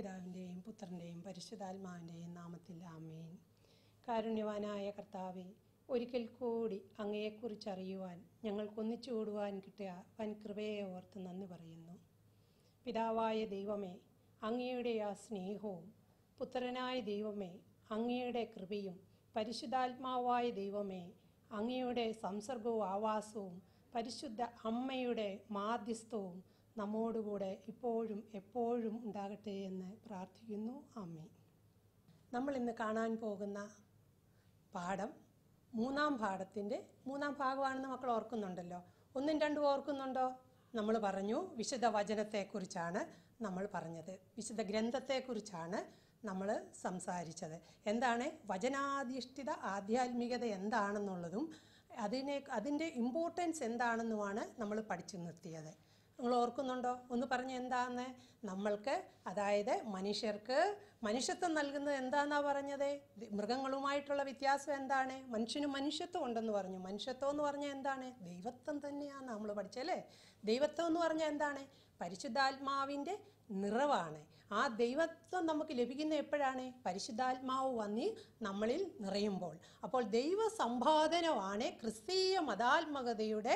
പിതാവിൻ്റെയും പുത്രൻ്റെയും പരിശുദ്ധാത്മാവിൻ്റെയും നാമത്തിൽ ആമേൻ കാരുണ്യവാനായ കർത്താവെ ഒരിക്കൽ കൂടി അങ്ങയെക്കുറിച്ച് അറിയുവാൻ ഞങ്ങൾക്കൊന്നിച്ചു കൂടുവാൻ കിട്ടിയ വൻ കൃപയെ ഓർത്ത് നന്ദി പറയുന്നു പിതാവായ ദൈവമേ അങ്ങയുടെ ആ സ്നേഹവും പുത്രനായ ദൈവമേ അങ്ങയുടെ കൃപയും പരിശുദ്ധാത്മാവായ ദൈവമേ അങ്ങയുടെ സംസർഗവും ആവാസവും പരിശുദ്ധ അമ്മയുടെ മാധ്യസ്ഥവും നമ്മോടുകൂടെ ഇപ്പോഴും എപ്പോഴും ഉണ്ടാകട്ടെ എന്ന് പ്രാർത്ഥിക്കുന്നു അമ്മേ നമ്മൾ ഇന്ന് കാണാൻ പോകുന്ന പാഠം മൂന്നാം പാഠത്തിൻ്റെ മൂന്നാം ഭാഗമാണെന്ന് മക്കൾ ഓർക്കുന്നുണ്ടല്ലോ ഒന്നും രണ്ടും ഓർക്കുന്നുണ്ടോ നമ്മൾ പറഞ്ഞു വിശുദ്ധ വചനത്തെക്കുറിച്ചാണ് നമ്മൾ പറഞ്ഞത് വിശുദ്ധ ഗ്രന്ഥത്തെക്കുറിച്ചാണ് നമ്മൾ സംസാരിച്ചത് എന്താണ് വചനാധിഷ്ഠിത ആധ്യാത്മികത എന്താണെന്നുള്ളതും അതിനെ അതിൻ്റെ ഇമ്പോർട്ടൻസ് എന്താണെന്നുമാണ് നമ്മൾ പഠിച്ചു നിർത്തിയത് നിങ്ങൾ ഓർക്കുന്നുണ്ടോ ഒന്ന് പറഞ്ഞ് എന്താന്ന് നമ്മൾക്ക് അതായത് മനുഷ്യർക്ക് മനുഷ്യത്വം നൽകുന്നത് എന്താന്നാ പറഞ്ഞത് ദി- മൃഗങ്ങളുമായിട്ടുള്ള വ്യത്യാസം എന്താണ് മനുഷ്യന് മനുഷ്യത്വം ഉണ്ടെന്ന് പറഞ്ഞു മനുഷ്യത്വം എന്ന് പറഞ്ഞാൽ എന്താണ് ദൈവത്വം തന്നെയാണ് നമ്മൾ പഠിച്ചല്ലേ ദൈവത്വം എന്ന് പറഞ്ഞാൽ എന്താണ് പരിശുദ്ധാത്മാവിൻ്റെ നിറവാണ് ആ ദൈവത്വം നമുക്ക് ലഭിക്കുന്ന എപ്പോഴാണ് പരിശുദ്ധാത്മാവ് വന്നി നമ്മളിൽ നിറയുമ്പോൾ അപ്പോൾ ദൈവ സമ്പാദനമാണ് ക്രിസ്തീയ മതാത്മകതയുടെ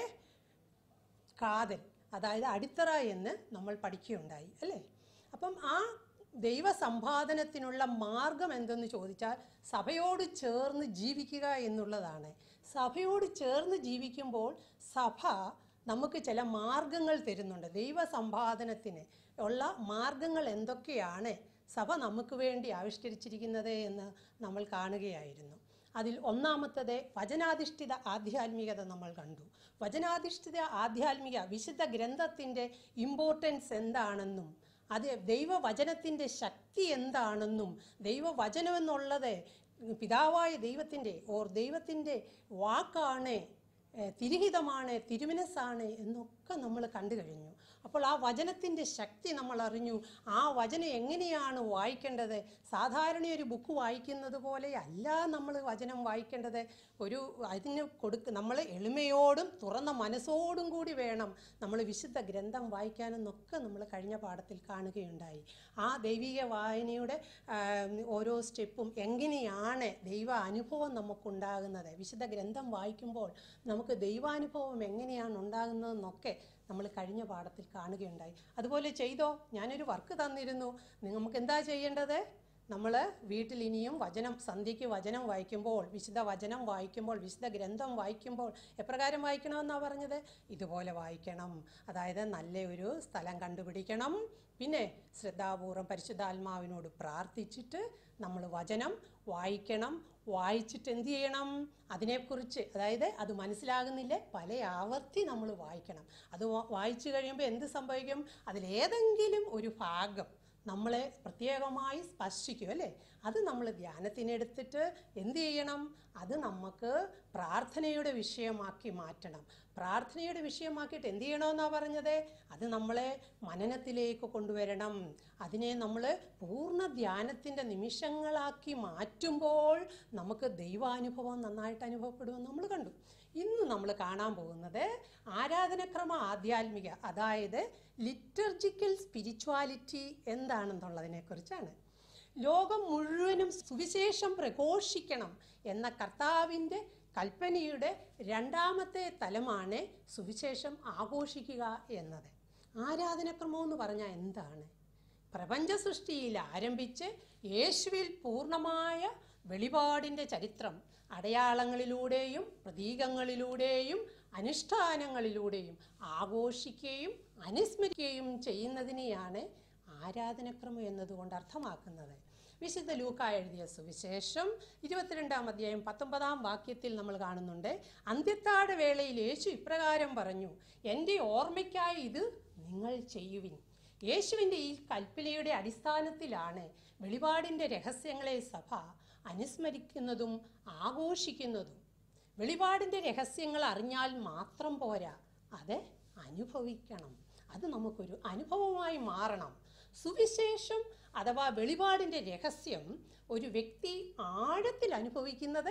കാതൽ അതായത് അടിത്തറ എന്ന് നമ്മൾ പഠിക്കുകയുണ്ടായി അല്ലേ അപ്പം ആ ദൈവ സമ്പാദനത്തിനുള്ള മാർഗം എന്തെന്ന് ചോദിച്ചാൽ സഭയോട് ചേർന്ന് ജീവിക്കുക എന്നുള്ളതാണ് സഭയോട് ചേർന്ന് ജീവിക്കുമ്പോൾ സഭ നമുക്ക് ചില മാർഗങ്ങൾ തരുന്നുണ്ട് ദൈവ സമ്പാദനത്തിന് ഉള്ള മാർഗങ്ങൾ എന്തൊക്കെയാണ് സഭ നമുക്ക് വേണ്ടി ആവിഷ്കരിച്ചിരിക്കുന്നത് എന്ന് നമ്മൾ കാണുകയായിരുന്നു അതിൽ ഒന്നാമത്തത് വചനാധിഷ്ഠിത ആധ്യാത്മികത നമ്മൾ കണ്ടു വചനാധിഷ്ഠിത ആധ്യാത്മിക വിശുദ്ധ ഗ്രന്ഥത്തിൻ്റെ ഇമ്പോർട്ടൻസ് എന്താണെന്നും അത് ദൈവവചനത്തിൻ്റെ ശക്തി എന്താണെന്നും ദൈവവചനം എന്നുള്ളത് പിതാവായ ദൈവത്തിൻ്റെ ഓർ ദൈവത്തിൻ്റെ വാക്കാണ് ഏഹ് തിരുഹിതമാണ് തിരുമനസ്സാണ് എന്നൊക്കെ നമ്മൾ കണ്ടു കഴിഞ്ഞു അപ്പോൾ ആ വചനത്തിൻ്റെ ശക്തി നമ്മൾ അറിഞ്ഞു ആ വചനം എങ്ങനെയാണ് വായിക്കേണ്ടത് സാധാരണ ഒരു ബുക്ക് വായിക്കുന്നത് പോലെ അല്ല നമ്മൾ വചനം വായിക്കേണ്ടത് ഒരു അതിന് കൊടുക്ക നമ്മൾ എളിമയോടും തുറന്ന മനസ്സോടും കൂടി വേണം നമ്മൾ വിശുദ്ധ ഗ്രന്ഥം വായിക്കാനെന്നൊക്കെ നമ്മൾ കഴിഞ്ഞ പാഠത്തിൽ കാണുകയുണ്ടായി ആ ദൈവിക വായനയുടെ ആ, ഓരോ സ്റ്റെപ്പും എങ്ങനെയാണ് ദൈവ അനുഭവം നമുക്കുണ്ടാകുന്നത് വിശുദ്ധ ഗ്രന്ഥം വായിക്കുമ്പോൾ നമുക്ക് ദൈവാനുഭവം എങ്ങനെയാണ് ഉണ്ടാകുന്നതെന്നൊക്കെ നമ്മൾ കഴിഞ്ഞ പാഠത്തിൽ കാണുകയുണ്ടായി അതുപോലെ ചെയ്തോ ഞാനൊരു വർക്ക് തന്നിരുന്നു നി- നമുക്ക് എന്താ ചെയ്യേണ്ടത് നമ്മൾ വീട്ടിൽ ഇനിയും വചനം സന്ധ്യയ്ക്ക് വചനം വായിക്കുമ്പോൾ വിശുദ്ധ വചനം വായിക്കുമ്പോൾ വിശുദ്ധ ഗ്രന്ഥം വായിക്കുമ്പോൾ എപ്രകാരം വായിക്കണമെന്നാണ് പറഞ്ഞത് ഇതുപോലെ വായിക്കണം അതായത് നല്ല ഒരു സ്ഥലം കണ്ടുപിടിക്കണം പിന്നെ ശ്രദ്ധാപൂർവം പരിശുദ്ധാത്മാവിനോട് പ്രാർത്ഥിച്ചിട്ട് നമ്മൾ വചനം വായിക്കണം വായിച്ചിട്ട് എന്ത് ചെയ്യണം അതിനെക്കുറിച്ച് അതായത് അത് മനസ്സിലാകുന്നില്ലേ പല ആവർത്തി നമ്മൾ വായിക്കണം അത് വാ- വായിച്ചു കഴിയുമ്പോൾ എന്ത് സംഭവിക്കും അതിലേതെങ്കിലും ഒരു ഭാഗം നമ്മളെ പ്രത്യേകമായി സ്പർശിക്കും അല്ലേ അത് നമ്മൾ ധ്യാനത്തിനെടുത്തിട്ട് എന്ത് ചെയ്യണം അത് നമുക്ക് പ്രാർത്ഥനയുടെ വിഷയമാക്കി മാറ്റണം പ്രാർത്ഥനയുടെ വിഷയമാക്കിയിട്ട് എന്ത് ചെയ്യണമെന്നാണ് പറഞ്ഞത് അത് നമ്മളെ മനനത്തിലേക്ക് കൊണ്ടുവരണം അതിനെ നമ്മൾ പൂർണ്ണ ധ്യാനത്തിൻ്റെ നിമിഷങ്ങളാക്കി മാറ്റുമ്പോൾ നമുക്ക് ദൈവാനുഭവം നന്നായിട്ട് അനുഭവപ്പെടുമെന്ന് നമ്മൾ കണ്ടു ഇന്ന് നമ്മൾ കാണാൻ പോകുന്നത് ആരാധനക്രമ ആധ്യാത്മിക അതായത് ലിറ്റർജിക്കൽ സ്പിരിച്വാലിറ്റി എന്താണെന്നുള്ളതിനെക്കുറിച്ചാണ് ലോകം മുഴുവനും സുവിശേഷം പ്രഘോഷിക്കണം എന്ന കർത്താവിൻ്റെ കൽപ്പനയുടെ രണ്ടാമത്തെ തലമാണ് സുവിശേഷം ആഘോഷിക്കുക എന്നത് ആരാധനക്രമം എന്ന് പറഞ്ഞാൽ എന്താണ് പ്രപഞ്ച സൃഷ്ടിയിൽ ആരംഭിച്ച് യേശുവിൽ പൂർണ്ണമായ വെളിപാടിൻ്റെ ചരിത്രം അടയാളങ്ങളിലൂടെയും പ്രതീകങ്ങളിലൂടെയും അനുഷ്ഠാനങ്ങളിലൂടെയും ആഘോഷിക്കുകയും അനുസ്മരിക്കുകയും ചെയ്യുന്നതിനെയാണ് ആരാധനക്രമം എന്നതുകൊണ്ട് അർത്ഥമാക്കുന്നത് വിശുദ്ധ ലൂക്ക എഴുതിയ സുവിശേഷം ഇരുപത്തിരണ്ടാം അധ്യായം പത്തൊമ്പതാം വാക്യത്തിൽ നമ്മൾ കാണുന്നുണ്ട് അന്ത്യത്താഴ വേളയിൽ യേശു ഇപ്രകാരം പറഞ്ഞു എൻ്റെ ഓർമ്മയ്ക്കായി ഇത് നിങ്ങൾ ചെയ്യുവിൻ യേശുവിൻ്റെ ഈ കൽപ്പനയുടെ അടിസ്ഥാനത്തിലാണ് വെളിപാടിൻ്റെ രഹസ്യങ്ങളെ സഭ അനുസ്മരിക്കുന്നതും ആഘോഷിക്കുന്നതും വെളിപാടിൻ്റെ രഹസ്യങ്ങൾ അറിഞ്ഞാൽ മാത്രം പോരാ അത് അനുഭവിക്കണം അത് നമുക്കൊരു അനുഭവമായി മാറണം സുവിശേഷം അഥവാ വെളിപാടിൻ്റെ രഹസ്യം ഒരു വ്യക്തി ആഴത്തിൽ അനുഭവിക്കുന്നത്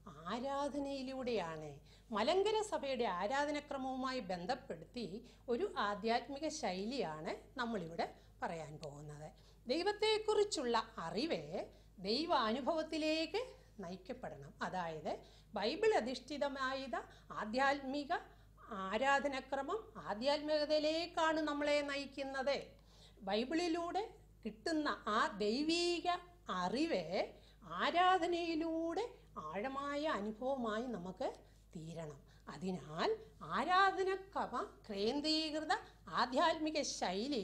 ആരാധനയിലൂടെയാണ് മലങ്കര സഭയുടെ ആരാധനക്രമവുമായി ബന്ധപ്പെടുത്തി ഒരു ആധ്യാത്മിക ശൈലിയാണ് നമ്മളിവിടെ പറയാൻ പോകുന്നത് ദൈവത്തെക്കുറിച്ചുള്ള അറിവ് ദൈവാനുഭവത്തിലേക്ക് നയിക്കപ്പെടണം അതായത് ബൈബിൾ അധിഷ്ഠിതമായത് ആധ്യാത്മിക ആരാധനക്രമം ആധ്യാത്മികതയിലേക്കാണ് നമ്മളെ നയിക്കുന്നത് ബൈബിളിലൂടെ കിട്ടുന്ന ആ ദൈവീക അറിവ് ആരാധനയിലൂടെ ആഴമായ അനുഭവമായി നമുക്ക് തീരണം അതിനാൽ ആരാധനക്രമ കേന്ദ്രീകൃത ആധ്യാത്മിക ശൈലി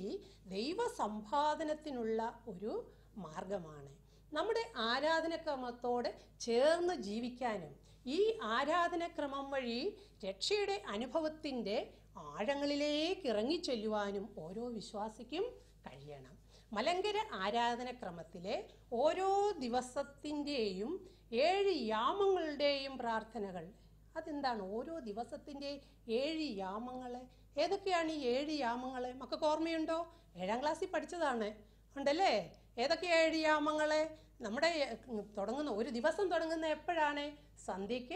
ദൈവസമ്പാദനത്തിനുള്ള ഒരു മാർഗമാണ് നമ്മുടെ ആരാധനക്രമത്തോട് ചേർന്ന് ജീവിക്കാനും ഈ ആരാധനക്രമം വഴി രക്ഷയുടെ അനുഭവത്തിൻ്റെ ആഴങ്ങളിലേക്ക് ഇറങ്ങിച്ചെല്ലുവാനും ഓരോ വിശ്വാസിക്കും കഴിയണം മലങ്കര ആരാധനക്രമത്തിലെ ഓരോ ദിവസത്തിൻ്റെയും ഏഴ് യാമങ്ങളുടെയും പ്രാർത്ഥനകൾ അതെന്താണ് ഓരോ ദിവസത്തിൻ്റെ ഏഴ് യാമങ്ങൾ ഏതൊക്കെയാണ് ഈ ഏഴ് യാമങ്ങൾ മക്കൾക്ക് ഓർമ്മയുണ്ടോ ഏഴാം ക്ലാസ്സിൽ പഠിച്ചതാണ് ഉണ്ടല്ലേ ഏതൊക്കെ ഏഴ് യാമങ്ങൾ നമ്മുടെ ഉം, തുടങ്ങുന്ന ഒരു ദിവസം തുടങ്ങുന്ന എപ്പോഴാണ് സന്ധ്യയ്ക്ക്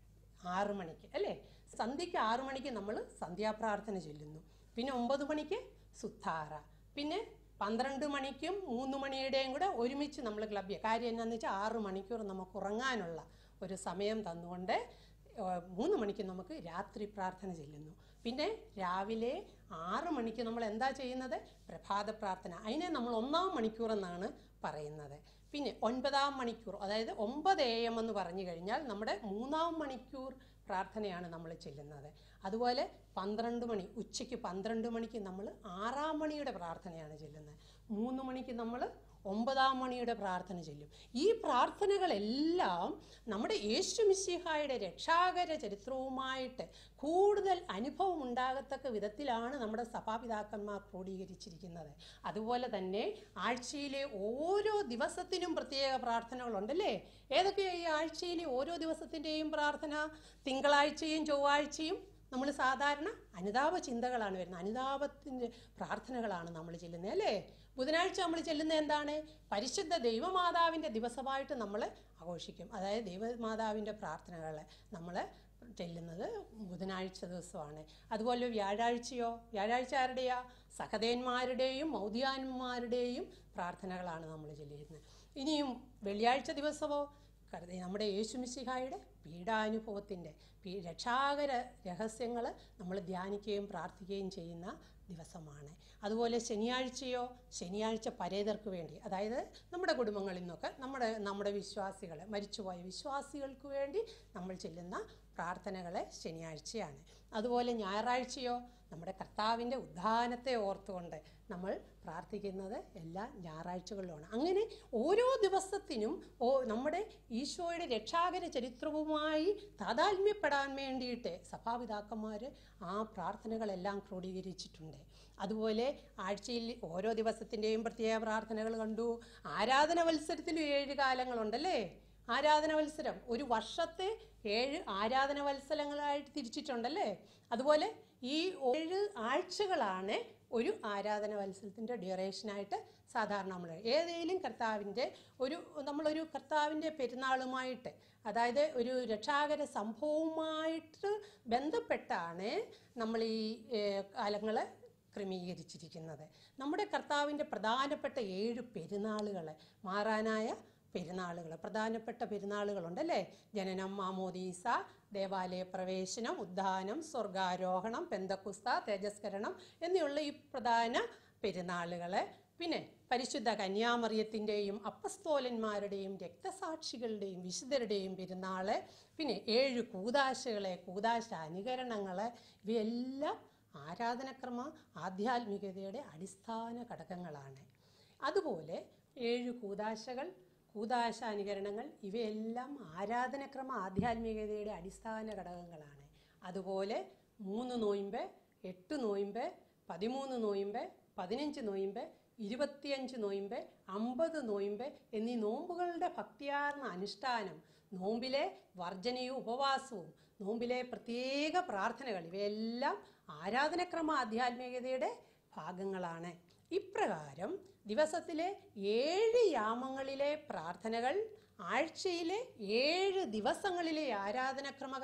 ആറു മണിക്ക് അല്ലേ സന്ധ്യയ്ക്ക് ആറു മണിക്ക് നമ്മൾ സന്ധ്യാപ്രാർത്ഥന ചൊല്ലുന്നു പിന്നെ ഒമ്പത് മണിക്ക് സുത്താറ പിന്നെ പന്ത്രണ്ട് മണിക്കും മൂന്ന് മണിയുടെയും കൂടെ ഒരുമിച്ച് നമ്മൾ ക്ലബ് ചെയ്യുക കാര്യം എന്നാന്ന് വെച്ചാൽ ആറ് മണിക്കൂർ നമുക്ക് ഉറങ്ങാനുള്ള ഒരു സമയം തന്നുകൊണ്ട് ഏഹ്, മൂന്ന് മണിക്ക് നമുക്ക് രാത്രി പ്രാർത്ഥന ചെല്ലുന്നു പിന്നെ രാവിലെ ആറ് മണിക്ക് നമ്മൾ എന്താ ചെയ്യുന്നത് പ്രഭാത പ്രാർത്ഥന അതിനെ നമ്മൾ ഒന്നാം മണിക്കൂർ എന്നാണ് പറയുന്നത് പിന്നെ ഒൻപതാം മണിക്കൂർ അതായത് ഒമ്പത് എ എം എന്ന് പറഞ്ഞു കഴിഞ്ഞാൽ നമ്മുടെ മൂന്നാം മണിക്കൂർ പ്രാർത്ഥനയാണ് നമ്മൾ ചെല്ലുന്നത് അതുപോലെ പന്ത്രണ്ട് മണി ഉച്ചയ്ക്ക് പന്ത്രണ്ട് മണിക്ക് നമ്മൾ ആറാം മണിയുടെ പ്രാർത്ഥനയാണ് ചെല്ലുന്നത് മൂന്ന് മണിക്ക് നമ്മൾ ഒമ്പതാം മണിയുടെ പ്രാർത്ഥന ചെല്ലും ഈ പ്രാർത്ഥനകളെല്ലാം നമ്മുടെ യേശു മിശിഹായുടെ രക്ഷാകര ചരിത്രവുമായിട്ട് കൂടുതൽ അനുഭവം ഉണ്ടാകത്തക്ക വിധത്തിലാണ് നമ്മുടെ സഭാപിതാക്കന്മാർ ക്രോഡീകരിച്ചിരിക്കുന്നത് അതുപോലെ തന്നെ ആഴ്ചയിലെ ഓരോ ദിവസത്തിനും പ്രത്യേക പ്രാർത്ഥനകളുണ്ടല്ലേ ഏതൊക്കെയാണ് ഈ ആഴ്ചയിലെ ഓരോ ദിവസത്തിൻ്റെയും പ്രാർത്ഥന തിങ്കളാഴ്ചയും ചൊവ്വാഴ്ചയും നമ്മൾ സാധാരണ അനുതാപ ചിന്തകളാണ് വരുന്നത് അനുതാപത്തിൻ്റെ പ്രാർത്ഥനകളാണ് നമ്മൾ ചെല്ലുന്നത് അല്ലേ ബുധനാഴ്ച നമ്മൾ ചെല്ലുന്നത് എന്താണ് പരിശുദ്ധ ദൈവമാതാവിൻ്റെ ദിവസമായിട്ട് നമ്മൾ ആഘോഷിക്കും അതായത് ദൈവമാതാവിൻ്റെ പ്രാർത്ഥനകൾ നമ്മൾ ചെല്ലുന്നത് ബുധനാഴ്ച ദിവസമാണ് അതുപോലെ വ്യാഴാഴ്ചയോ വ്യാഴാഴ്ച ആരുടെയാ സഹദേന്മാരുടെയും മൗദ്യാന്മാരുടെയും പ്രാർത്ഥനകളാണ് നമ്മൾ ചെല്ലുന്നത് ഇനിയും വെള്ളിയാഴ്ച ദിവസമോ കരുതി നമ്മുടെ യേശുമിശിഹായുടെ പീഡാനുഭവത്തിൻ്റെ പീ രക്ഷാകര രഹസ്യങ്ങൾ നമ്മൾ ധ്യാനിക്കുകയും പ്രാർത്ഥിക്കുകയും ചെയ്യുന്ന ദിവസമാണ് അതുപോലെ ശനിയാഴ്ചയോ ശനിയാഴ്ച പരേതർക്ക് വേണ്ടി അതായത് നമ്മുടെ കുടുംബങ്ങളിൽ നിന്നൊക്കെ നമ്മുടെ നമ്മുടെ വിശ്വാസികൾ മരിച്ചുപോയ വിശ്വാസികൾക്ക് വേണ്ടി നമ്മൾ ചെല്ലുന്ന പ്രാർത്ഥനകളെ ശനിയാഴ്ചയാണ് അതുപോലെ ഞായറാഴ്ചയോ നമ്മുടെ കർത്താവിൻ്റെ ഉദ്ധാനത്തെ ഓർത്തുകൊണ്ട് നമ്മൾ പ്രാർത്ഥിക്കുന്നത് എല്ലാ ഞായറാഴ്ചകളിലുമാണ് അങ്ങനെ ഓരോ ദിവസത്തിനും ഓ നമ്മുടെ ഈശോയുടെ രക്ഷാകര ചരിത്രവുമായി താതാത്മ്യപ്പെടാൻ വേണ്ടിയിട്ട് സഭാപിതാക്കന്മാർ ആ പ്രാർത്ഥനകളെല്ലാം ക്രോഡീകരിച്ചിട്ടുണ്ട് അതുപോലെ ആഴ്ചയിൽ ഓരോ ദിവസത്തിൻ്റെയും പ്രത്യേക പ്രാർത്ഥനകൾ കണ്ടു ആരാധന മത്സരത്തിലും ഏഴ് കാലങ്ങളുണ്ടല്ലേ ആരാധന മത്സരം ഒരു വർഷത്തെ ഏഴ് ആരാധന മത്സരങ്ങളായിട്ട് തിരിച്ചിട്ടുണ്ടല്ലേ അതുപോലെ ഈ ഏഴ് ആഴ്ചകളാണ് ഒരു ആരാധന മത്സരത്തിൻ്റെ ഡ്യൂറേഷനായിട്ട് സാധാരണ നമ്മൾ ഏതെങ്കിലും കർത്താവിൻ്റെ ഒരു നമ്മളൊരു കർത്താവിൻ്റെ പെരുന്നാളുമായിട്ട് അതായത് ഒരു രക്ഷാകര സംഭവവുമായിട്ട് ബന്ധപ്പെട്ടാണ് നമ്മൾ ഈ കാലങ്ങൾ ക്രമീകരിച്ചിരിക്കുന്നത് നമ്മുടെ കർത്താവിൻ്റെ പ്രധാനപ്പെട്ട ഏഴ് പെരുന്നാളുകൾ മാറാനായ പെരുന്നാളുകൾ പ്രധാനപ്പെട്ട പെരുന്നാളുകളുണ്ടല്ലേ ജനനം മാമോദീസ ദേവാലയ പ്രവേശനം ഉദ്ധാനം സ്വർഗാരോഹണം പെന്തക്കുസ്ത തേജസ്കരണം എന്നിവയുള്ള ഈ പ്രധാന പെരുന്നാളുകൾ പിന്നെ പരിശുദ്ധ കന്യാമറിയത്തിൻ്റെയും അപ്പസ്തോലന്മാരുടെയും രക്തസാക്ഷികളുടെയും വിശുദ്ധരുടെയും പെരുന്നാള് പിന്നെ ഏഴ് കൂതാശകളെ കൂതാശ അനുകരണങ്ങൾ ഇവയെല്ലാം ആരാധനക്രമ ആധ്യാത്മികതയുടെ അടിസ്ഥാന ഘടകങ്ങളാണ് അതുപോലെ ഏഴ് കൂതാശകൾ കൂതാശാനുകരണങ്ങൾ ഇവയെല്ലാം ആരാധനക്രമ ആധ്യാത്മികതയുടെ അടിസ്ഥാന ഘടകങ്ങളാണ് അതുപോലെ മൂന്ന് നോയിമ്പ് എട്ട് നോയിമ്പ് പതിമൂന്ന് നോയിമ്പ് പതിനഞ്ച് നോയിമ്പ് ഇരുപത്തിയഞ്ച് നോയിമ്പ് അമ്പത് നോയിമ്പ് എന്നീ നോമ്പുകളുടെ ഭക്തിയാർന്ന അനുഷ്ഠാനം നോമ്പിലെ വർജനയും ഉപവാസവും നോമ്പിലെ പ്രത്യേക പ്രാർത്ഥനകൾ ഇവയെല്ലാം ആരാധനക്രമ ആധ്യാത്മികതയുടെ ഭാഗങ്ങളാണ് ഇപ്രകാരം ദിവസത്തിലെ ഏഴ് യാമങ്ങളിലെ പ്രാർത്ഥനകൾ ആഴ്ചയിലെ ഏഴ് ദിവസങ്ങളിലെ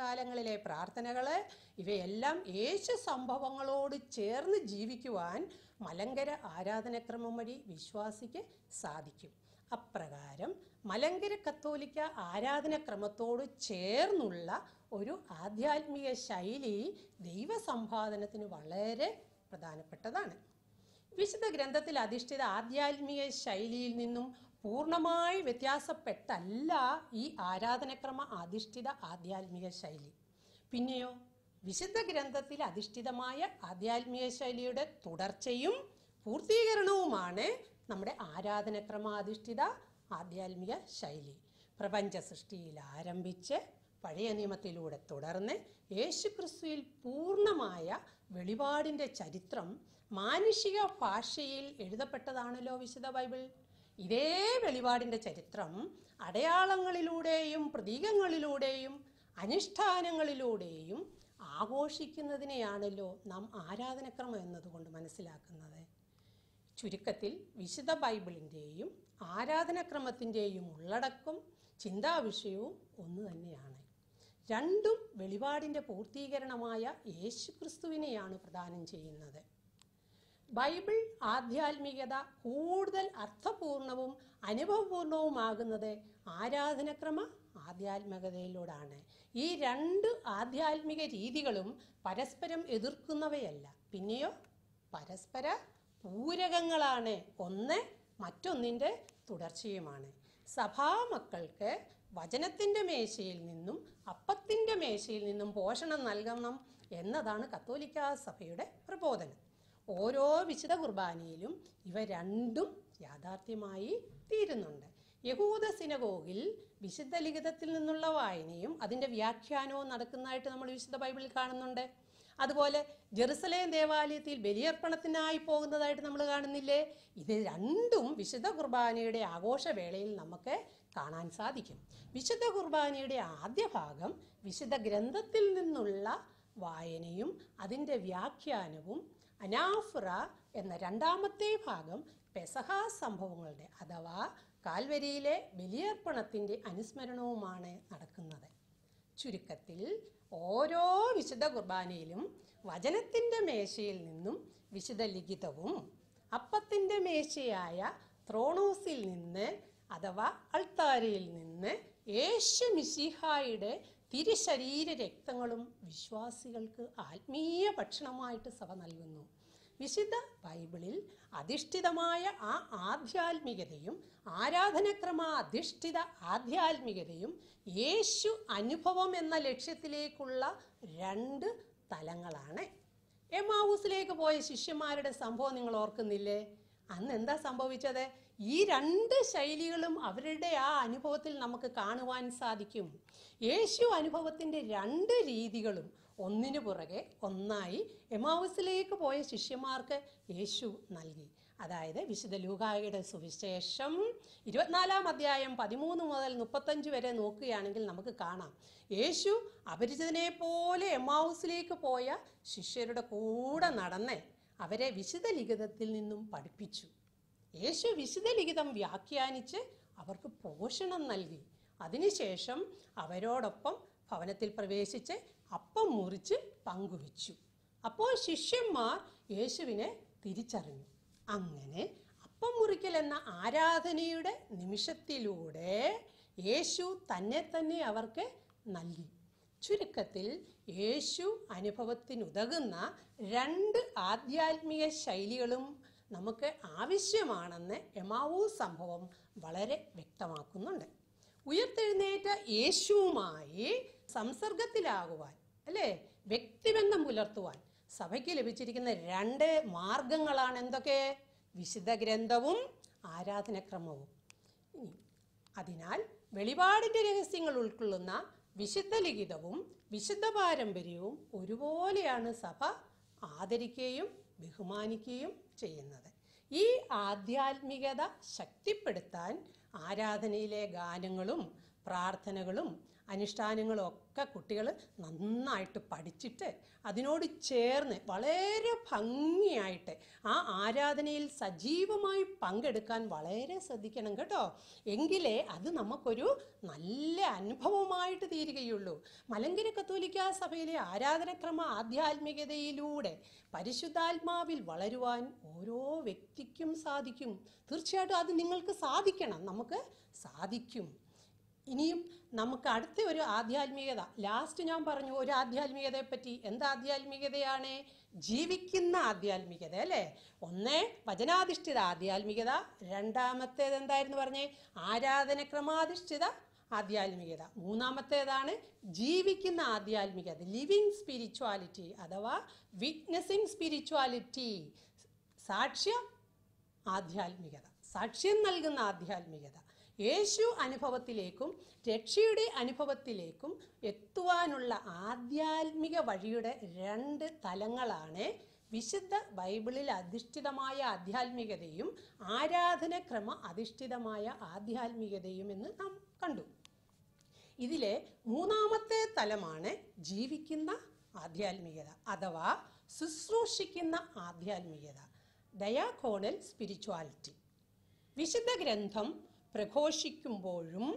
ആരാധനക്രമകാലങ്ങളിലെ പ്രാർത്ഥനകൾ ഇവയെല്ലാം യേശു സംഭവങ്ങളോട് ചേർന്ന് ജീവിക്കുവാൻ മലങ്കര ആരാധനക്രമം വഴി വിശ്വാസിക്ക് സാധിക്കും അപ്രകാരം മലങ്കര കത്തോലിക്ക ആരാധനക്രമത്തോട് ചേർന്നുള്ള ഒരു ആധ്യാത്മിക ശൈലി ദൈവസമ്പാദനത്തിന് വളരെ പ്രധാനപ്പെട്ടതാണ് വിശുദ്ധ ഗ്രന്ഥത്തിൽ അധിഷ്ഠിത ആധ്യാത്മിക ശൈലിയിൽ നിന്നും പൂർണ്ണമായി വ്യത്യാസപ്പെട്ടല്ല ഈ ആരാധനക്രമ അധിഷ്ഠിത ആധ്യാത്മിക ശൈലി പിന്നെയോ വിശുദ്ധ ഗ്രന്ഥത്തിൽ അധിഷ്ഠിതമായ ആധ്യാത്മിക ശൈലിയുടെ തുടർച്ചയും പൂർത്തീകരണവുമാണ് നമ്മുടെ ആരാധനക്രമാധിഷ്ഠിത ആധ്യാത്മിക ശൈലി പ്രപഞ്ച സൃഷ്ടിയിൽ ആരംഭിച്ച് പഴയ നിയമത്തിലൂടെ തുടർന്ന് യേശുക്രിസ്തുവിൽ പൂർണ്ണമായ വെളിപാടിൻ്റെ ചരിത്രം മാനുഷിക ഭാഷയിൽ എഴുതപ്പെട്ടതാണല്ലോ വിശുദ്ധ ബൈബിൾ ഇതേ വെളിപാടിൻ്റെ ചരിത്രം അടയാളങ്ങളിലൂടെയും പ്രതീകങ്ങളിലൂടെയും അനുഷ്ഠാനങ്ങളിലൂടെയും ആഘോഷിക്കുന്നതിനെയാണല്ലോ നാം ആരാധനക്രമം എന്നതുകൊണ്ട് മനസ്സിലാക്കുന്നത് ചുരുക്കത്തിൽ വിശുദ്ധ ബൈബിളിൻ്റെയും ആരാധനക്രമത്തിൻ്റെയും ഉള്ളടക്കം ചിന്താവിഷയവും ഒന്ന് തന്നെയാണ് രണ്ടും വെളിപാടിൻ്റെ പൂർത്തീകരണമായ യേശുക്രിസ്തുവിനെയാണ് പ്രദാനം ചെയ്യുന്നത് ബൈബിൾ ആധ്യാത്മികത കൂടുതൽ അർത്ഥപൂർണവും അനുഭവപൂർണവുമാകുന്നത് ആരാധനക്രമ ആധ്യാത്മികതയിലൂടാണ് ഈ രണ്ട് ആധ്യാത്മിക രീതികളും പരസ്പരം എതിർക്കുന്നവയല്ല പിന്നെയോ പരസ്പര പൂരകങ്ങളാണ് ഒന്ന് മറ്റൊന്നിൻ്റെ തുടർച്ചയുമാണ് സഭാമക്കൾക്ക് വചനത്തിൻ്റെ മേശയിൽ നിന്നും അപ്പത്തിൻ്റെ മേശയിൽ നിന്നും പോഷണം നൽകണം എന്നതാണ് കത്തോലിക്ക സഭയുടെ പ്രബോധനം ഓരോ വിശുദ്ധ കുർബാനയിലും ഇവ രണ്ടും യാഥാർത്ഥ്യമായി തീരുന്നുണ്ട് യഹൂദ സിനഗോഗിൽ വിശുദ്ധ ലിഖിതത്തിൽ നിന്നുള്ള വായനയും അതിൻ്റെ വ്യാഖ്യാനവും നടക്കുന്നതായിട്ട് നമ്മൾ വിശുദ്ധ ബൈബിളിൽ കാണുന്നുണ്ട് അതുപോലെ ജെറുസലേം ദേവാലയത്തിൽ ബലിയർപ്പണത്തിനായി പോകുന്നതായിട്ട് നമ്മൾ കാണുന്നില്ലേ ഇത് രണ്ടും വിശുദ്ധ കുർബാനയുടെ ആഘോഷവേളയിൽ നമുക്ക് കാണാൻ സാധിക്കും വിശുദ്ധ കുർബാനയുടെ ആദ്യ ഭാഗം വിശുദ്ധ ഗ്രന്ഥത്തിൽ നിന്നുള്ള വായനയും അതിൻ്റെ വ്യാഖ്യാനവും അനാഫ്ര എന്ന രണ്ടാമത്തെ ഭാഗം പെസഹ സംഭവങ്ങളുടെ അഥവാ കാൽവരിയിലെ ബലിയർപ്പണത്തിൻ്റെ അനുസ്മരണവുമാണ് നടക്കുന്നത് ചുരുക്കത്തിൽ ഓരോ വിശുദ്ധ കുർബാനയിലും വചനത്തിൻ്റെ മേശയിൽ നിന്നും വിശുദ്ധ ലിഖിതവും അപ്പത്തിൻ്റെ മേശയായ ത്രോണോസിൽ നിന്ന് അഥവാ അൾത്താരയിൽ നിന്ന് യേശു മിശിഹായുടെ തിരുശരീര രക്തങ്ങളും വിശ്വാസികൾക്ക് ആത്മീയ ഭക്ഷണമായിട്ട് സഭ നൽകുന്നു വിശുദ്ധ ബൈബിളിൽ അധിഷ്ഠിതമായ ആ ആധ്യാത്മികതയും ആരാധനക്രമ അധിഷ്ഠിത ആധ്യാത്മികതയും യേശു അനുഭവം എന്ന ലക്ഷ്യത്തിലേക്കുള്ള രണ്ട് തലങ്ങളാണ് എമാവൂസിലേക്ക് പോയ ശിഷ്യന്മാരുടെ സംഭവം നിങ്ങൾ ഓർക്കുന്നില്ലേ അന്ന് എന്താ സംഭവിച്ചത് ഈ രണ്ട് ശൈലികളും അവരുടെ ആ അനുഭവത്തിൽ നമുക്ക് കാണുവാൻ സാധിക്കും യേശു അനുഭവത്തിൻ്റെ രണ്ട് രീതികളും ഒന്നിനു പുറകെ ഒന്നായി എമാവൂസിലേക്ക് പോയ ശിഷ്യന്മാർക്ക് യേശു നൽകി അതായത് വിശുദ്ധ ലൂകായുടെ സുവിശേഷം ഇരുപത്തിനാലാം അധ്യായം പതിമൂന്ന് മുതൽ മുപ്പത്തഞ്ച് വരെ നോക്കുകയാണെങ്കിൽ നമുക്ക് കാണാം യേശു അപരിചിതനെ പോലെ എമാവൂസിലേക്ക് പോയ ശിഷ്യരുടെ കൂടെ നടന്ന് അവരെ വിശുദ്ധ ലിഖിതത്തിൽ നിന്നും പഠിപ്പിച്ചു യേശു വിശുദ്ധ ലിഖിതം വ്യാഖ്യാനിച്ച് അവർക്ക് പോഷണം നൽകി അതിനുശേഷം അവരോടൊപ്പം ഭവനത്തിൽ പ്രവേശിച്ച് അപ്പം മുറിച്ച് പങ്കുവച്ചു അപ്പോൾ ശിഷ്യന്മാർ യേശുവിനെ തിരിച്ചറിഞ്ഞു അങ്ങനെ അപ്പം മുറിക്കൽ എന്ന ആരാധനയുടെ നിമിഷത്തിലൂടെ യേശു തന്നെ തന്നെ അവർക്ക് നൽകി ചുരുക്കത്തിൽ യേശു അനുഭവത്തിനുതകുന്ന രണ്ട് ആധ്യാത്മിക ശൈലികളും നമുക്ക് ആവശ്യമാണെന്ന് എമാവൂ സംഭവം വളരെ വ്യക്തമാക്കുന്നുണ്ട് ഉയർത്തെഴുന്നേറ്റ യേശുവുമായി സംസർഗത്തിലാകുവാൻ അല്ലേ വ്യക്തിബന്ധം പുലർത്തുവാൻ സഭയ്ക്ക് ലഭിച്ചിരിക്കുന്ന രണ്ട് മാർഗങ്ങളാണ് എന്തൊക്കെ വിശുദ്ധ ഗ്രന്ഥവും ആരാധനക്രമവും ഇനി അതിനാൽ വെളിപാടിൻ്റെ രഹസ്യങ്ങൾ ഉൾക്കൊള്ളുന്ന വിശുദ്ധ ലിഖിതവും വിശുദ്ധ പാരമ്പര്യവും ഒരുപോലെയാണ് സഭ ആദരിക്കുകയും ബഹുമാനിക്കുകയും ചെയ്യുന്നത് ഈ ആധ്യാത്മികത ശക്തിപ്പെടുത്താൻ ആരാധനയിലെ ഗാനങ്ങളും പ്രാർത്ഥനകളും അനുഷ്ഠാനങ്ങളും ഒക്കെ കുട്ടികൾ നന്നായിട്ട് പഠിച്ചിട്ട് അതിനോട് ചേർന്ന് വളരെ ഭംഗിയായിട്ട് ആ ആരാധനയിൽ സജീവമായി പങ്കെടുക്കാൻ വളരെ ശ്രദ്ധിക്കണം കേട്ടോ എങ്കിലേ അത് നമുക്കൊരു നല്ല അനുഭവമായിട്ട് തീരുകയുള്ളൂ മലങ്കര കത്തോലിക്ക സഭയിലെ ആരാധനക്രമ ആധ്യാത്മികതയിലൂടെ പരിശുദ്ധാത്മാവിൽ വളരുവാൻ ഓരോ വ്യക്തിക്കും സാധിക്കും തീർച്ചയായിട്ടും അത് നിങ്ങൾക്ക് സാധിക്കണം നമുക്ക് സാധിക്കും ഇനിയും നമുക്ക് അടുത്ത ഒരു ആധ്യാത്മികത ലാസ്റ്റ് ഞാൻ പറഞ്ഞു ഒരു ആധ്യാത്മികതയെ പറ്റി എന്ത് ആധ്യാത്മികതയാണ് ജീവിക്കുന്ന ആധ്യാത്മികത അല്ലേ ഒന്ന് വചനാധിഷ്ഠിത ആധ്യാത്മികത രണ്ടാമത്തേത് എന്തായിരുന്നു പറഞ്ഞേ ആരാധനക്രമാധിഷ്ഠിത ആധ്യാത്മികത മൂന്നാമത്തേതാണ് ജീവിക്കുന്ന ആധ്യാത്മികത ലിവിങ് സ്പിരിച്വാലിറ്റി അഥവാ വിറ്റ്നസിങ് സ്പിരിച്വാലിറ്റി സാക്ഷ്യ ആധ്യാത്മികത സാക്ഷ്യം നൽകുന്ന ആധ്യാത്മികത യേശു അനുഭവത്തിലേക്കും രക്ഷയുടെ അനുഭവത്തിലേക്കും എത്തുവാനുള്ള ആധ്യാത്മിക വഴിയുടെ രണ്ട് തലങ്ങളാണ് വിശുദ്ധ ബൈബിളിൽ അധിഷ്ഠിതമായ ആധ്യാത്മികതയും ആരാധനക്രമ അധിഷ്ഠിതമായ ആധ്യാത്മികതയും എന്ന് നാം കണ്ടു ഇതിലെ മൂന്നാമത്തെ തലമാണ് ജീവിക്കുന്ന ആധ്യാത്മികത അഥവാ ശുശ്രൂഷിക്കുന്ന ആധ്യാത്മികത ഡയാകോണൽ സ്പിരിച്വാലിറ്റി വിശുദ്ധ ഗ്രന്ഥം പ്രഘോഷിക്കുമ്പോഴും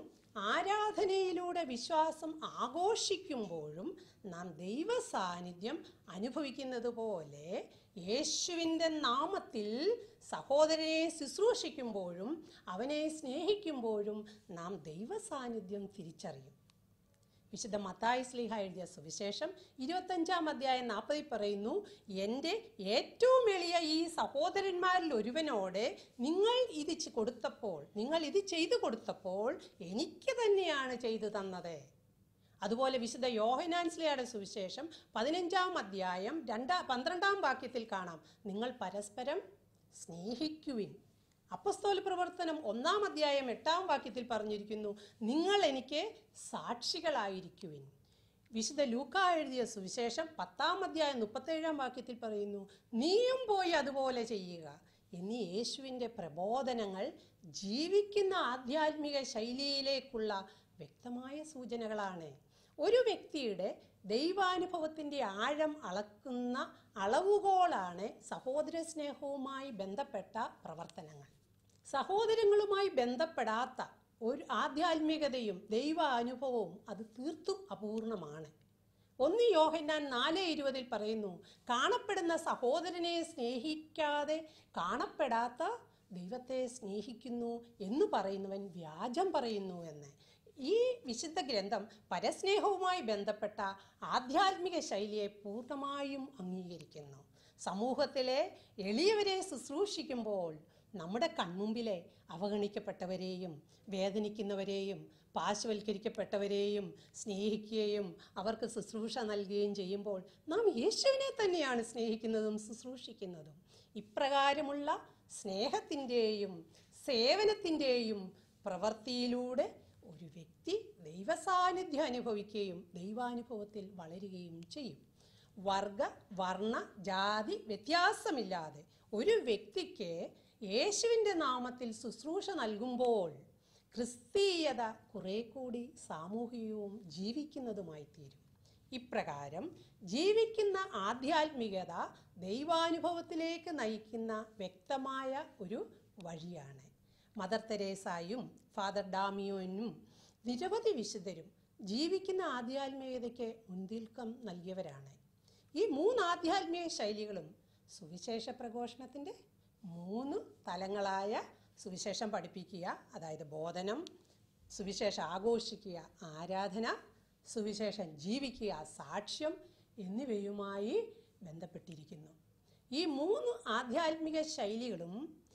ആരാധനയിലൂടെ വിശ്വാസം ആഘോഷിക്കുമ്പോഴും നാം ദൈവ സാന്നിധ്യം അനുഭവിക്കുന്നത് പോലെ യേശുവിൻ്റെ നാമത്തിൽ സഹോദരനെ ശുശ്രൂഷിക്കുമ്പോഴും അവനെ സ്നേഹിക്കുമ്പോഴും നാം ദൈവ സാന്നിധ്യം തിരിച്ചറിയും വിശുദ്ധ മത്തായി സ്ലീഹ എഴുതിയ സുവിശേഷം ഇരുപത്തഞ്ചാം അധ്യായം നാൽപ്പതിൽ പറയുന്നു എൻ്റെ ഏറ്റവും എളിയ ഈ സഹോദരന്മാരിൽ ഒരുവനോട് നിങ്ങൾ ഇത് ചെ- കൊടുത്തപ്പോൾ നിങ്ങൾ ഇത് ചെയ്തു കൊടുത്തപ്പോൾ എനിക്ക് തന്നെയാണ് ചെയ്തു തന്നത് അതുപോലെ വിശുദ്ധ യോഹനാൻസ്ലിയുടെ സുവിശേഷം പതിനഞ്ചാം അധ്യായം രണ്ടാ പന്ത്രണ്ടാം വാക്യത്തിൽ കാണാം നിങ്ങൾ പരസ്പരം സ്നേഹിക്കുവിൻ അപ്പസ്തോല പ്രവർത്തനം ഒന്നാം അധ്യായം എട്ടാം വാക്യത്തിൽ പറഞ്ഞിരിക്കുന്നു നിങ്ങൾ എനിക്ക് സാക്ഷികളായിരിക്കുവിൻ വിശുദ്ധ ലൂക്ക എഴുതിയ സുവിശേഷം പത്താം അധ്യായം മുപ്പത്തേഴാം വാക്യത്തിൽ പറയുന്നു നീയും പോയി അതുപോലെ ചെയ്യുക എന്നീ യേശുവിൻ്റെ പ്രബോധനങ്ങൾ ജീവിക്കുന്ന ആധ്യാത്മിക ശൈലിയിലേക്കുള്ള വ്യക്തമായ സൂചനകളാണ് ഒരു വ്യക്തിയുടെ ദൈവാനുഭവത്തിൻ്റെ ആഴം അളക്കുന്ന അളവുകോലാണ് സഹോദര സ്നേഹവുമായി ബന്ധപ്പെട്ട പ്രവർത്തനങ്ങൾ സഹോദരങ്ങളുമായി ബന്ധപ്പെടാത്ത ഒരു ആധ്യാത്മികതയും ദൈവ അനുഭവവും അത് തീർത്തും അപൂർണമാണ് ഒന്ന് യോഹന്നാൻ നാല് ഇരുപതിൽ പറയുന്നു കാണപ്പെടുന്ന സഹോദരനെ സ്നേഹിക്കാതെ കാണപ്പെടാത്ത ദൈവത്തെ സ്നേഹിക്കുന്നു എന്ന് പറയുന്നവൻ വ്യാജം പറയുന്നു എന്ന് ഈ വിശുദ്ധ ഗ്രന്ഥം പരസ്നേഹവുമായി ബന്ധപ്പെട്ട ആധ്യാത്മിക ശൈലിയെ പൂർണ്ണമായും അംഗീകരിക്കുന്നു സമൂഹത്തിലെ എളിയവരെ ശുശ്രൂഷിക്കുമ്പോൾ നമ്മുടെ കൺമുമ്പിലെ അവഗണിക്കപ്പെട്ടവരെയും വേദനിക്കുന്നവരെയും പാശവൽക്കരിക്കപ്പെട്ടവരെയും സ്നേഹിക്കുകയും അവർക്ക് ശുശ്രൂഷ നൽകുകയും ചെയ്യുമ്പോൾ നാം യേശുവിനെ തന്നെയാണ് സ്നേഹിക്കുന്നതും ശുശ്രൂഷിക്കുന്നതും ഇപ്രകാരമുള്ള സ്നേഹത്തിൻ്റെയും സേവനത്തിൻ്റെയും പ്രവൃത്തിയിലൂടെ ഒരു വ്യക്തി ദൈവസാന്നിധ്യം അനുഭവിക്കുകയും ദൈവാനുഭവത്തിൽ വളരുകയും ചെയ്യും വർഗ വർണ്ണ ജാതി വ്യത്യാസമില്ലാതെ ഒരു വ്യക്തിക്ക് യേശുവിൻ്റെ നാമത്തിൽ ശുശ്രൂഷ നൽകുമ്പോൾ ക്രിസ്തീയത കുറെ കൂടി സാമൂഹികവും ജീവിക്കുന്നതുമായി തീരും ഇപ്രകാരം ജീവിക്കുന്ന ആധ്യാത്മികത ദൈവാനുഭവത്തിലേക്ക് നയിക്കുന്ന വ്യക്തമായ ഒരു വഴിയാണ് മദർ തെരേസായും ഫാദർ ഡാമിയോനും നിരവധി വിശുദ്ധരും ജീവിക്കുന്ന ആധ്യാത്മികതയ്ക്ക് മുൻതൂക്കം നൽകിയവരാണ് ഈ മൂന്ന് ആധ്യാത്മിക ശൈലികളും സുവിശേഷ പ്രഘോഷണത്തിൻ്റെ മൂന്ന് തലങ്ങളായ സുവിശേഷം പഠിപ്പിക്കുക അതായത് ബോധനം സുവിശേഷം ആഘോഷിക്കുക ആരാധന സുവിശേഷം ജീവിക്കുക സാക്ഷ്യം എന്നിവയുമായി ബന്ധപ്പെട്ടിരിക്കുന്നു ഈ മൂന്ന് ആധ്യാത്മിക ശൈലികളും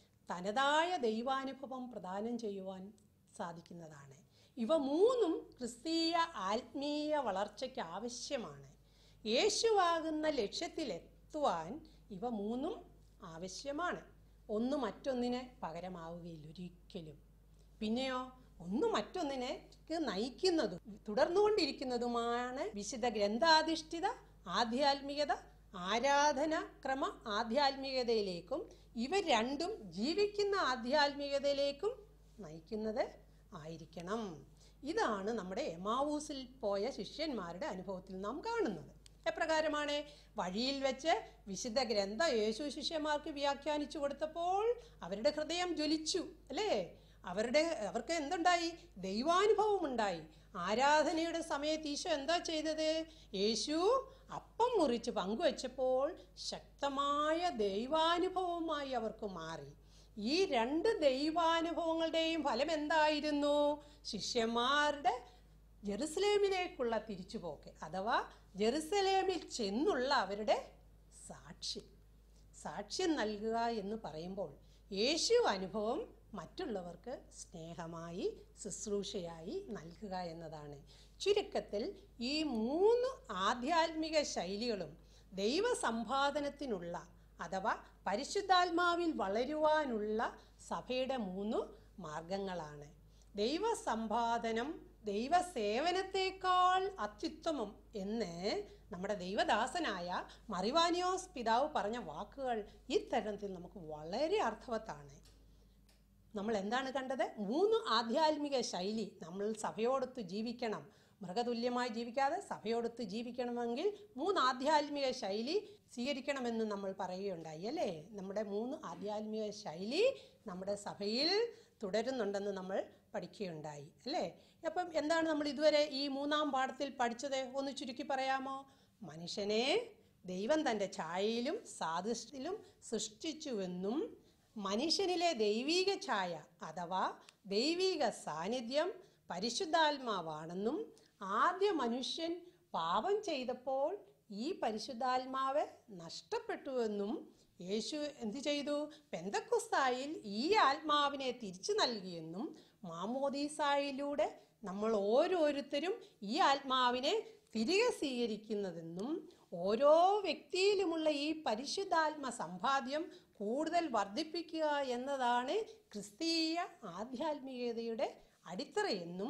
തനതായ ദൈവാനുഭവം പ്രദാനം ചെയ്യുവാൻ സാധിക്കുന്നതാണ് ഇവ മൂന്നും ക്രിസ്തീയ ആത്മീയ വളർച്ചയ്ക്ക് ആവശ്യമാണ് യേശുവാകുന്ന ലക്ഷ്യത്തിലെത്തുവാൻ ഇവ മൂന്നും ആവശ്യമാണ് ഒന്ന് മറ്റൊന്നിന് പകരമാവുകയില്ല ഒരിക്കലും പിന്നെയോ ഒന്ന് മറ്റൊന്നിനെ നയിക്കുന്നതും തുടർന്നുകൊണ്ടിരിക്കുന്നതുമാണ് വിശുദ്ധ ഗ്രന്ഥാധിഷ്ഠിത ആധ്യാത്മികത ആരാധന ക്രമ ആധ്യാത്മികതയിലേക്കും ഇവ രണ്ടും ജീവിക്കുന്ന ആധ്യാത്മികതയിലേക്കും നയിക്കുന്നത് ആയിരിക്കണം ഇതാണ് നമ്മുടെ എമാവൂസിൽ പോയ ശിഷ്യന്മാരുടെ അനുഭവത്തിൽ നാം കാണുന്നത് എപ്രകാരമാണ് വഴിയിൽ വെച്ച് വിശുദ്ധ ഗ്രന്ഥം യേശു ശിഷ്യന്മാർക്ക് വ്യാഖ്യാനിച്ചു കൊടുത്തപ്പോൾ അവരുടെ ഹൃദയം ജ്വലിച്ചു അല്ലേ അവരുടെ അവർക്ക് എന്തുണ്ടായി ദൈവാനുഭവം ഉണ്ടായി ആരാധനയുടെ സമയത്ത് ഈശോ എന്താ ചെയ്തത് യേശു അപ്പം മുറിച്ച് പങ്കുവച്ചപ്പോൾ ശക്തമായ ദൈവാനുഭവമായി അവർക്ക് മാറി ഈ രണ്ട് ദൈവാനുഭവങ്ങളുടെയും ഫലം എന്തായിരുന്നു ശിഷ്യന്മാരുടെ ജെറുസലേമിലേക്കുള്ള തിരിച്ചുപോക്ക് അഥവാ ജെറുസലേമിൽ ചെന്നുള്ള അവരുടെ സാക്ഷ്യം സാക്ഷ്യം നൽകുക എന്ന് പറയുമ്പോൾ യേശു അനുഭവം മറ്റുള്ളവർക്ക് സ്നേഹമായി ശുശ്രൂഷയായി നൽകുക എന്നതാണ് ചുരുക്കത്തിൽ ഈ മൂന്ന് ആധ്യാത്മിക ശൈലികളും ദൈവസമ്പാദനത്തിനുള്ള അഥവാ പരിശുദ്ധാത്മാവിൽ വളരുവാനുള്ള സഭയുടെ മൂന്ന് മാർഗങ്ങളാണ് ദൈവസമ്പാദനം ദൈവസേവനത്തെക്കാൾ അത്യുത്തമം എന്ന് നമ്മുടെ ദൈവദാസനായ മറിവാനിയോസ് പിതാവ് പറഞ്ഞ വാക്കുകൾ ഇത്തരത്തിൽ നമുക്ക് വളരെ അർത്ഥവത്താണ് നമ്മൾ എന്താണ് കണ്ടത് മൂന്ന് ആധ്യാത്മിക ശൈലി നമ്മൾ സഭയോടൊത്ത് ജീവിക്കണം മൃഗതുല്യമായി ജീവിക്കാതെ സഭയോടൊത്ത് ജീവിക്കണമെങ്കിൽ മൂന്ന് ആധ്യാത്മിക ശൈലി സ്വീകരിക്കണമെന്ന് നമ്മൾ പറയുകയുണ്ടായി അല്ലേ നമ്മുടെ മൂന്ന് ആധ്യാത്മിക ശൈലി നമ്മുടെ സഭയിൽ തുടരുന്നുണ്ടെന്ന് നമ്മൾ പഠിക്കുകയുണ്ടായി അല്ലേ അപ്പം എന്താണ് നമ്മൾ ഇതുവരെ ഈ മൂന്നാം പാഠത്തിൽ പഠിച്ചത് ഒന്ന് ചുരുക്കി പറയാമോ മനുഷ്യനെ ദൈവം തൻ്റെ ഛായയിലും സാദൃശ്യത്തിലും സൃഷ്ടിച്ചുവെന്നും മനുഷ്യനിലെ ദൈവീക ഛായ അഥവാ ദൈവീക സാന്നിധ്യം പരിശുദ്ധാത്മാവാണെന്നും ആദ്യ മനുഷ്യൻ പാപം ചെയ്തപ്പോൾ ഈ പരിശുദ്ധാത്മാവ് നഷ്ടപ്പെട്ടുവെന്നും യേശു എന്തു ചെയ്തു പെന്തക്കുസ്തായിൽ ഈ ആത്മാവിനെ തിരിച്ചു നൽകിയെന്നും മാമോദീസായിലൂടെ നമ്മൾ ഓരോരുത്തരും ഈ ആത്മാവിനെ തിരികെ സ്വീകരിക്കുന്നതെന്നും ഓരോ വ്യക്തിയിലുമുള്ള ഈ പരിശുദ്ധാത്മ സമ്പാദ്യം കൂടുതൽ വർദ്ധിപ്പിക്കുക എന്നതാണ് ക്രിസ്തീയ ആധ്യാത്മികതയുടെ അടിത്തറയെന്നും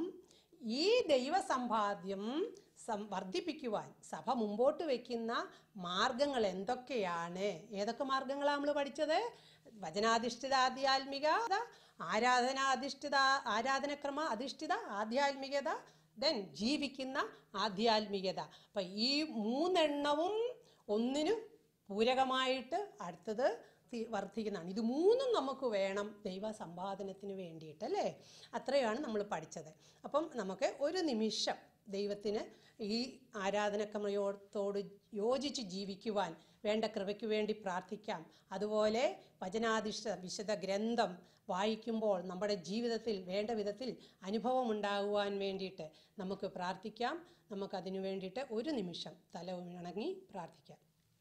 ഈ ദൈവസമ്പാദ്യം സം വർദ്ധിപ്പിക്കുവാൻ സഭ മുമ്പോട്ട് വയ്ക്കുന്ന മാർഗങ്ങൾ എന്തൊക്കെയാണ് ഏതൊക്കെ മാർഗങ്ങളാണ് നമ്മൾ പഠിച്ചത് വചനാധിഷ്ഠിത ആധ്യാത്മികത ആരാധനാധിഷ്ഠിത ആരാധനക്രമ അധിഷ്ഠിത ആധ്യാത്മികത ദെൻ ജീവിക്കുന്ന ആധ്യാത്മികത അപ്പം ഈ മൂന്നെണ്ണവും ഒന്നിനു പൂരകമായിട്ട് അടുത്തത് തി- വർദ്ധിക്കുന്നതാണ് ഇത് മൂന്നും നമുക്ക് വേണം ദൈവ സമ്പാദനത്തിന് വേണ്ടിയിട്ട് അല്ലേ അത്രയാണ് നമ്മൾ പഠിച്ചത് അപ്പം നമുക്ക് ഒരു നിമിഷം ദൈവത്തിന് ഈ ആരാധനക്രമയോടത്തോട് യോജിച്ച് ജീവിക്കുവാൻ വേണ്ട കൃപയ്ക്ക് വേണ്ടി പ്രാർത്ഥിക്കാം അതുപോലെ വചനാധിഷ്ഠ വിശുദ്ധ ഗ്രന്ഥം വായിക്കുമ്പോൾ നമ്മുടെ ജീവിതത്തിൽ വേണ്ട വിധത്തിൽ അനുഭവം ഉണ്ടാകുവാൻ വേണ്ടിയിട്ട് നമുക്ക് പ്രാർത്ഥിക്കാം നമുക്കതിനു വേണ്ടിയിട്ട് ഒരു നിമിഷം തല ഉണങ്ങി പ്രാർത്ഥിക്കാം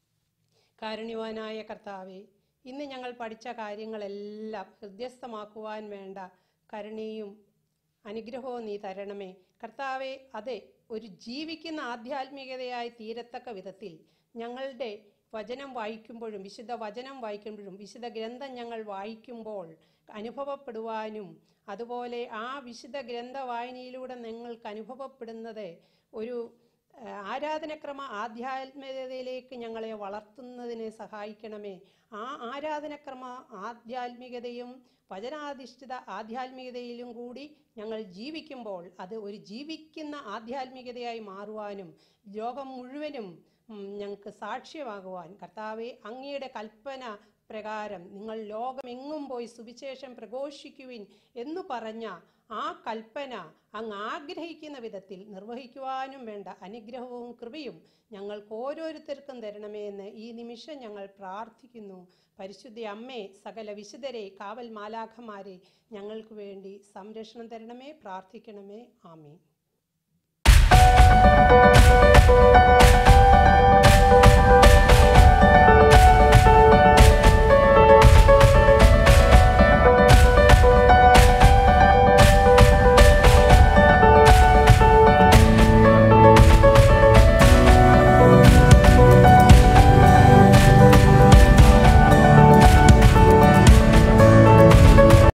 കാരുണ്യവാനായ കർത്താവെ ഇന്ന് ഞങ്ങൾ പഠിച്ച കാര്യങ്ങളെല്ലാം ഹൃദ്യസ്ഥമാക്കുവാൻ വേണ്ട കരുണയും അനുഗ്രഹവും നീ തരണമേ കർത്താവെ അതെ ഒരു ജീവിക്കുന്ന ആധ്യാത്മികതയായി തീരത്തക്ക വിധത്തിൽ ഞങ്ങളുടെ വചനം വായിക്കുമ്പോഴും വിശുദ്ധ വചനം വായിക്കുമ്പോഴും വിശുദ്ധ ഗ്രന്ഥം ഞങ്ങൾ വായിക്കുമ്പോൾ അനുഭവപ്പെടുവാനും അതുപോലെ ആ വിശുദ്ധ ഗ്രന്ഥ വായനയിലൂടെ ഞങ്ങൾക്ക് അനുഭവപ്പെടുന്നത് ഒരു ആ, ആരാധനക്രമ ആധ്യാത്മികതയിലേക്ക് ഞങ്ങളെ വളർത്തുന്നതിനെ സഹായിക്കണമേ ആ ആരാധനക്രമ ആധ്യാത്മികതയും വചനാധിഷ്ഠിത ആധ്യാത്മികതയിലും കൂടി ഞങ്ങൾ ജീവിക്കുമ്പോൾ അത് ഒരു ജീവിക്കുന്ന ആധ്യാത്മികതയായി മാറുവാനും ലോകം മുഴുവനും ഉം, ഞങ്ങൾക്ക് സാക്ഷ്യമാകുവാൻ കർത്താവെ അങ്ങയുടെ കൽപ്പന പ്രകാരം നിങ്ങൾ ലോകമെങ്ങും പോയി സുവിശേഷം പ്രഘോഷിക്കുവിൻ എന്നു പറഞ്ഞ ആ കൽപ്പന അങ്ങ് ആഗ്രഹിക്കുന്ന വിധത്തിൽ നിർവഹിക്കുവാനും വേണ്ട അനുഗ്രഹവും കൃപയും ഞങ്ങൾക്ക് ഓരോരുത്തർക്കും തരണമേ എന്ന് ഈ നിമിഷം ഞങ്ങൾ പ്രാർത്ഥിക്കുന്നു പരിശുദ്ധ അമ്മേ സകല വിശുദ്ധരെ കാവൽ മാലാഖമാരെ ഞങ്ങൾക്ക് വേണ്ടി സംരക്ഷണം തരണമേ പ്രാർത്ഥിക്കണമേ ആമീൻ